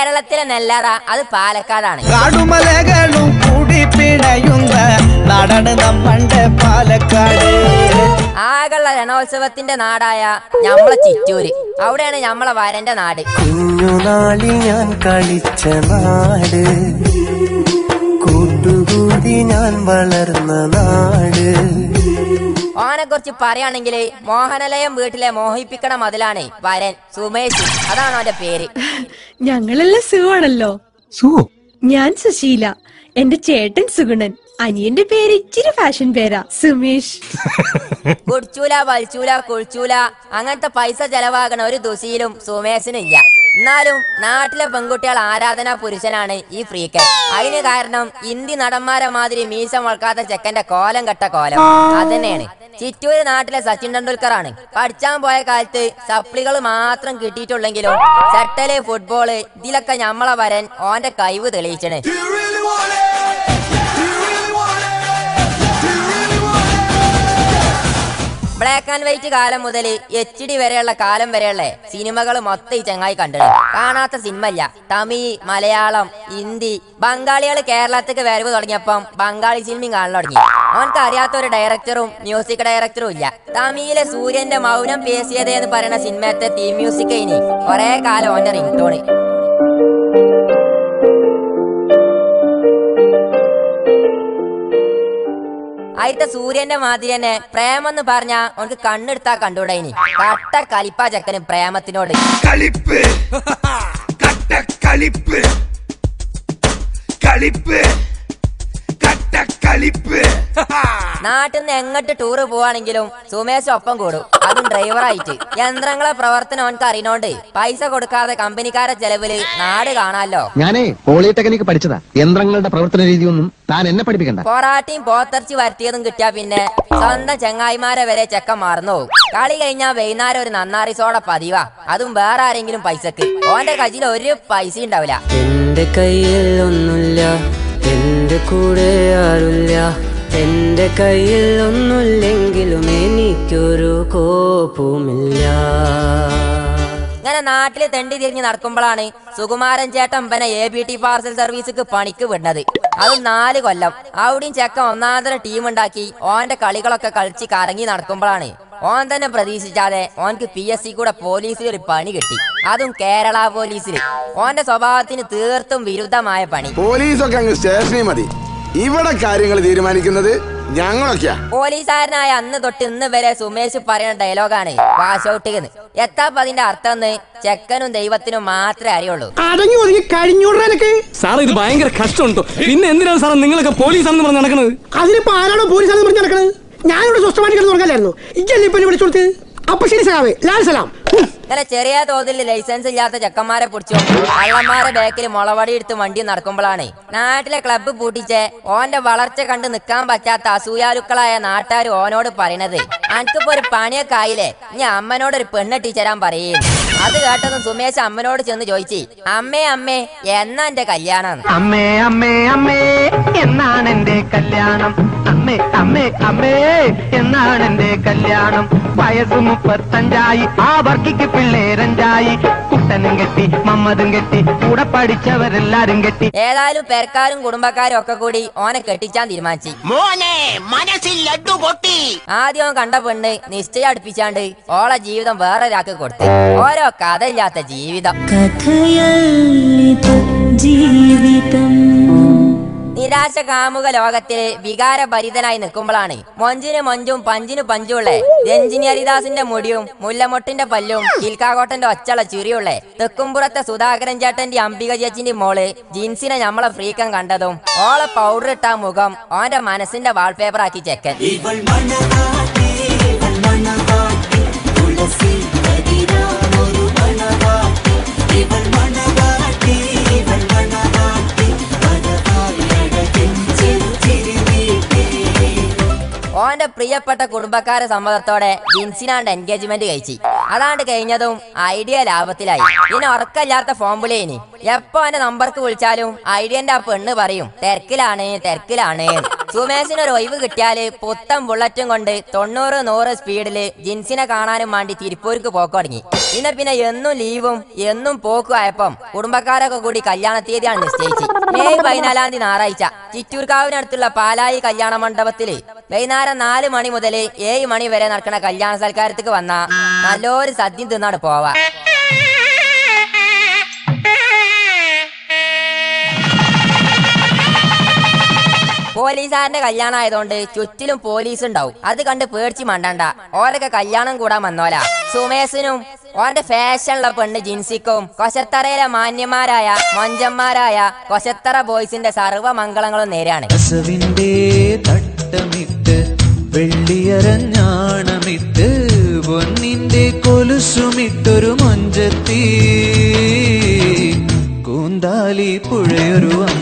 കേരളത്തിലെ നെല്ലാറ അത് പാലക്കാടാണ് കാടുമലകളും കൂടി പിണയുന്ന നാടാണ് നമ്മളുടെ പാലക്കാട് ആകെയുള്ള രണോത്സവത്തിന്റെ നാടായ ഞമ്മളെ ചിറ്റൂര് അവിടെയാണ് ഞമ്മളെ വരന്റെ നാട് കുഞ്ഞുനാളിൽ ഞാൻ കളിച്ച നാട് കൂട്ടുകൂടി ഞാൻ വളർന്ന നാട് ഓനെ കുറിച്ച് പറയുകയാണെങ്കിൽ മോഹനലയം വീട്ടിലെ മോഹിപ്പിക്കണ മതിലാണ് വരൻ സുമേഷ് അതാണ് അവന്റെ പേര് ഞങ്ങളെല്ലാം സുഖമാണല്ലോ ഞാൻ സുശീല എന്റെ ചേട്ടൻ സുഗുണൻ അനിയന്റെ പേര് ഇച്ചിരി ഫാഷൻ പേരാ സുമേഷ് കുടിച്ചൂല വലിച്ചൂല കുളിച്ചൂല അങ്ങനത്തെ പൈസ ചെലവാകണ ഒരു ദുശീലും സുമേഷിനില്ല എന്നാലും നാട്ടിലെ പെൺകുട്ടികൾ ആരാധനാ പുരുഷനാണ് ഈ ഫ്രീക്കൻ അതിന് കാരണം ഇന്ത്യ നടന്മാരെ മാതിരി മീശ മുളക്കാത്ത ചെക്കന്റെ കോലം കെട്ട കോലം അതന്നെയാണ് ചിറ്റൂര് നാട്ടിലെ സച്ചിൻ ടെണ്ടുൽക്കർ ആണ് പഠിച്ചാൻ പോയ കാലത്ത് സപ്ലികൾ മാത്രം കിട്ടിയിട്ടുള്ളെങ്കിലും ചട്ടല് ഫുട്ബോള് ഇതിലൊക്കെ ഞമ്മളെ വരൻ ഓന്റെ കഴിവ് തെളിയിച്ചണ് ബ്ലാക്ക് ആൻഡ് വൈറ്റ് കാലം മുതൽ എച്ച് ഡി വരെയുള്ള കാലം വരെയുള്ള സിനിമകൾ മൊത്തം ഈ ചങ്ങായി കണ്ടത് കാണാത്ത സിനിമ ഇല്ല തമിഴ് മലയാളം ഹിന്ദി ബംഗാളികൾ കേരളത്തേക്ക് വരവ് തുടങ്ങിയപ്പം ബംഗാളി സിനിമയും കാണാൻ തുടങ്ങി അവനക്ക് അറിയാത്ത ഒരു ഡയറക്ടറും മ്യൂസിക് ഡയറക്ടറും ഇല്ല തമിഴിലെ സൂര്യന്റെ മൗനം പേശിയത് എന്ന് പറയുന്ന സിനിമത്തെ തീം മ്യൂസിക് ഇനി കുറെ കാലം ഓന്റെ റിംഗ് ടോണ് ആദ്യത്തെ സൂര്യന്റെ മാതിരി തന്നെ പ്രേമെന്ന് പറഞ്ഞ ഓനക്ക് കണ്ണെടുത്താ കണ്ടൂടെ ഇനി കട്ട കലിപ്പാ ചെക്കന് പ്രേമത്തിനോട് കളിപ്പ് കട്ട കളിപ്പ് കളിപ്പ് കട്ട കളിപ്പ് നാട്ടിൽ നിന്ന് എങ്ങോട്ട് ടൂറ് പോവാണെങ്കിലും സുമേഷ് ഒപ്പം കൂടും അതും ഡ്രൈവറായിട്ട് യന്ത്രങ്ങളെ പ്രവർത്തനം അവനക്ക് അറിയണോണ്ട് പൈസ കൊടുക്കാതെ കമ്പനിക്കാരെ ചെലവില് നാട് കാണാലോ ഞാനേ പോളിടെക്നിക് പഠിച്ചതാ യന്ത്രങ്ങളുടെ പ്രവർത്തന രീതിയൊന്നും താൻ എന്നെ പഠിപ്പിക്കണ്ട പൊറാട്ടയും പോത്തിറച്ചി വരട്ടിയതും കിട്ടിയാ പിന്നെ സ്വന്തം ചെങ്ങായിമാരെ വരെ ചെക്കൻ മറന്നു പോകും കളി കഴിഞ്ഞാ വൈകുന്നേരം ഒരു നന്നാറി സോഡ പതിവാ അതും വേറെ ആരെങ്കിലും പൈസക്ക് ഓന്റെ കയ്യിൽ ഒരു പൈസ ഉണ്ടാവില്ല എന്റെ കയ്യിൽ ഒന്നുമില്ല എന്റെ കൂടെ ആരുമില്ല എന്റെ കയ്യിൽ ഒന്നുമില്ലെങ്കിലും എനിക്കൊരു കോപ്പുമില്ല ഇങ്ങനെ നാട്ടില് തെണ്ടി തിരിഞ്ഞ് നടക്കുമ്പോഴാണ് സുകുമാരൻ ചേട്ടൻ പന എ ബി ടി പാർസൽ സർവീസിക്ക് പണിക്ക് വിടുന്നത് അതും നാല് കൊല്ലം അവിടെയും ചെക്കൻ ഒന്നാന്തര ടീം ഉണ്ടാക്കി ഓന്റെ കളികളൊക്കെ കളിച്ച് കറങ്ങി നടക്കുമ്പോഴാണ് ഓൻ തന്നെ പ്രതീക്ഷിച്ചാതെ ഓൻക്ക് പി എസ് സി കൂടെ പോലീസിൽ ഒരു പണി കിട്ടി അതും കേരള പോലീസിൽ ഓന്റെ സ്വഭാവത്തിന് തീർത്തും വിരുദ്ധമായ പണി പോലീസൊക്കെ അങ്ങ് സ്റ്റേഷനിൽ മതി ഇവിടെ കാര്യങ്ങൾ തീരുമാനിക്കുന്നത് ഞങ്ങളൊക്കെയാ പോലീസുകാരനായ അന്ന് തൊട്ട് ഇന്ന് വരെ സുമേഷ് പറയുന്ന ഡയലോഗാണ് വാഷ് ഔട്ട് എന്ന് എത്താപ്പ അതിന്റെ അർത്ഥം എന്ന് ചെക്കനും ദൈവത്തിനും മാത്രമേ അറിയുള്ളൂ അടങ്ങി ഒതുങ്ങി കഴിഞ്ഞൂടാ എനിക്ക് സാർ ഇത് ഭയങ്കര കഷ്ടമുണ്ടോ പിന്നെ എന്തിനാണ് സാർ നിങ്ങളൊക്കെ പോലീസാണെന്ന് പറഞ്ഞ് നടക്കുന്നത് അതിനിപ്പോ ആരാണോ പോലീസാണെന്ന് പറഞ്ഞ് നടക്കണത് ഞാനിവിടെ സ്വസ്ഥമായിട്ട് കിടന്ന് ഉറങ്ങലായിരുന്നു ഇജ്ജല്ലേ ഇപ്പൊ വിളിച്ചു കൊടുത്ത് അപ്പൊ ശരി സലാമേ ലാൽ സലാം ഉം. ഇങ്ങനെ ചെറിയ തോതിൽ ലൈസൻസ് ഇല്ലാത്ത ചെക്കന്മാരെ പിടിച്ചു കള്ളന്മാരെ ബാക്കിൽ മുളവടി എടുത്ത് വണ്ടി നടക്കുമ്പോഴാണ് നാട്ടിലെ ക്ലബ്ബ് പൂട്ടിച്ച് ഓന്റെ വളർച്ച കണ്ട് നിൽക്കാൻ പറ്റാത്ത അസൂയാലുക്കളായ നാട്ടുകാർ ഓനോട് പറയണത് അനക്കിപ്പോ ഒരു പണിയൊക്കെ ആയില്ലേ ഇനി അമ്മനോട് ഒരു പെണ്ണ് ടീച്ചരാൻ പറയേ അത് കേട്ടതും സുമേഷ് അമ്മനോട് ചെന്ന് ചോദിച്ചു അമ്മേ അമ്മേ എന്നാ എന്റെ കല്യാണം അമ്മേ അമ്മേ അമ്മേ എന്നാണ് എന്റെ കല്യാണം അമ്മേ അമ്മേ അമ്മേ എന്നാണ് എന്റെ കല്യാണം വയസ്സ് മുപ്പത്തഞ്ചായി ആ വർക്കിക്ക് പിള്ളേരഞ്ചായി കുട്ടനും കെട്ടി മമ്മതും കെട്ടി കൂടെ പഠിച്ചവരെല്ലാരും കെട്ടി ഏതായാലും പെരക്കാരും കുടുംബക്കാരും ഒക്കെ കൂടി ഓനെ കെട്ടിച്ചാൻ തീരുമാനിച്ചു മോനെ മനസ്സിൽ ലഡു പൊട്ടി ആദ്യം ഓൻ കണ്ട പെണ്ണ് നിശ്ചയം അടുപ്പിച്ചാണ്ട് ഓളെ ജീവിതം വേറെ ഒരാൾക്ക് കൊടുത്ത് ഓരോ കഥയില്ലാത്ത ജീവിതം നിരാശ കാമുക ലോകത്തില് വികാരഭരിതനായി നിൽക്കുമ്പോഴാണ് മൊഞ്ചിന് മൊഞ്ചും പഞ്ചിന് പഞ്ചുള്ള രഞ്ജിനി ഹരിദാസിന്റെ മുടിയും മുല്ലമൊട്ടിന്റെ പല്ലും കിൽക്കാകോട്ടന്റെ ഒച്ചള ചിരിയുള്ള തെക്കുംപുറത്തെ സുധാകരൻ ചേട്ടന്റെ അംബിക ചേച്ചിന്റെ മോള് ജിൻസിനെ നമ്മളെ ഫ്രീക്കം കണ്ടതും ഓളെ പൗഡർ ഇട്ട മുഖം ഓന്റെ മനസ്സിന്റെ വാൾപേപ്പർ ആക്കി ചെക്കൻ ഓന്റെ പ്രിയപ്പെട്ട കുടുംബക്കാരെ സമ്മതത്തോടെ ജിൻസിനാണ്ട് എൻഗേജ്മെന്റ് കഴിച്ചു അതാണ്ട് കഴിഞ്ഞതും ഐഡിയ ലാഭത്തിലായി ഇനി ഉറക്കല്ലാത്ത ഫോൺ വിളിയേനി എപ്പോ എന്റെ നമ്പർക്ക് വിളിച്ചാലും ഐഡിയന്റെ ആ പെണ്ണ് പറയും തിരക്കിലാണ് തിരക്കിലാണ് സുമേഷിന് ഒരു ഒഴിവ് കിട്ടിയാല് പുത്തൻ ബുള്ളറ്റും കൊണ്ട് തൊണ്ണൂറ് നൂറ് സ്പീഡില് ജിൻസിനെ കാണാനും വേണ്ടി തിരുപ്പൂർക്ക് പോക്ക് തുടങ്ങി പിന്നെ പിന്നെ എന്നും ലീവും എന്നും പോക്കും ആയപ്പം കുടുംബക്കാരൊക്കെ കൂടി കല്യാണ തീയതിയാണ് നിശ്ചയിച്ച് മെയ് പതിനാലാം തീയതി ഞായറാഴ്ച ചിറ്റൂർക്കാവിനടുത്തുള്ള പാലായി കല്യാണ മണ്ഡപത്തില് വൈകുന്നേരം നാല് മണി മുതൽ ഏഴ് മണി വരെ നടക്കുന്ന കല്യാണ സൽക്കാരത്തേക്ക് വന്ന നല്ലൊരു സദ്യം തിന്നാണ് പോവാ പോലീസുകാരന്റെ കല്യാണം ആയതുകൊണ്ട് ചുറ്റിലും പോലീസ് ഉണ്ടാവും അത് കണ്ട് പേടിച്ച് മണ്ടണ്ട ഓരൊക്കെ കല്യാണം കൂടാൻ വന്നോല സുമേഷിനും ഓന്റെ ഫാഷനുള്ള പെണ്ണ് ജിൻസിക്കും കൊശത്തറയിലെ മാന്യന്മാരായ മൊഞ്ചന്മാരായ കൊശത്തറ ബോയ്സിന്റെ സർവ്വമംഗളങ്ങളും നേരാണ് കസവിന്റെ തട്ടമിട്ട് വെള്ളിയരഞ്ഞാണമിട്ട് പൊന്നിന്റെ കൊലുസുമിട്ടൊരു മൊഞ്ചത്തി കൂന്താലി പുഴയൊരു അമ്മ